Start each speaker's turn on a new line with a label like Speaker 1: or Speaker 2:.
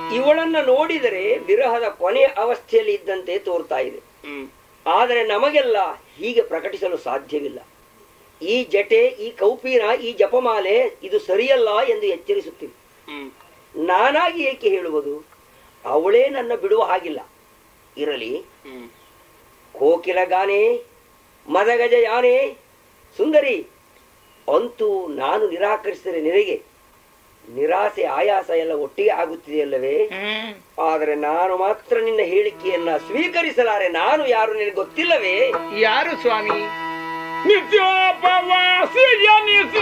Speaker 1: ಇವಳನ್ನ ನೋಡಿದರೆ ವಿರಹದ ಕೊನೆಯ ಅವಸ್ಥೆಯಲ್ಲಿ ಇದ್ದಂತೆ ತೋರ್ತಾ ಇದೆ
Speaker 2: ಹ್ಮ್
Speaker 1: ಆದರೆ ನಮಗೆಲ್ಲ ಹೀಗೆ ಪ್ರಕಟಿಸಲು ಸಾಧ್ಯವಿಲ್ಲ ಈ ಜಟೆ ಈ ಕೌಪೀನ ಈ ಜಪಮಾಲೆ ಇದು ಸರಿಯಲ್ಲ ಎಂದು ಎಚ್ಚರಿಸುತ್ತೀವಿ
Speaker 2: ಹ್ಮ್
Speaker 1: ನಾನಾಗಿ ಏಕೆ ಹೇಳುವುದು ಅವಳೇ ನನ್ನ ಬಿಡುವ ಹಾಗಿಲ್ಲ ಇರಲಿ
Speaker 2: ಹ್ಮ್
Speaker 1: ಕೋಕಿಲ ಗಾನೆ ಮದಗಜ ಯಾನೆ ಸುಂದರಿ ಅಂತೂ ನಾನು ನಿರಾಕರಿಸಿದರೆ ನಿನಗೆ ನಿರಾಸೆ ಆಯಾಸ ಎಲ್ಲ ಒಟ್ಟಿಗೆ ಆಗುತ್ತಿದೆಯಲ್ಲವೇ
Speaker 2: ಹ್ಮ್
Speaker 1: ಆದರೆ ನಾನು ಮಾತ್ರ ನಿನ್ನ ಹೇಳಿಕೆಯನ್ನ ಸ್ವೀಕರಿಸಲಾರೆ ನಾನು ಯಾರು ನಿನಗೆ ಗೊತ್ತಿಲ್ಲವೇ
Speaker 2: ಯಾರು ಸ್ವಾಮಿ ನಿತ್ಯೋಪವಾಸಿ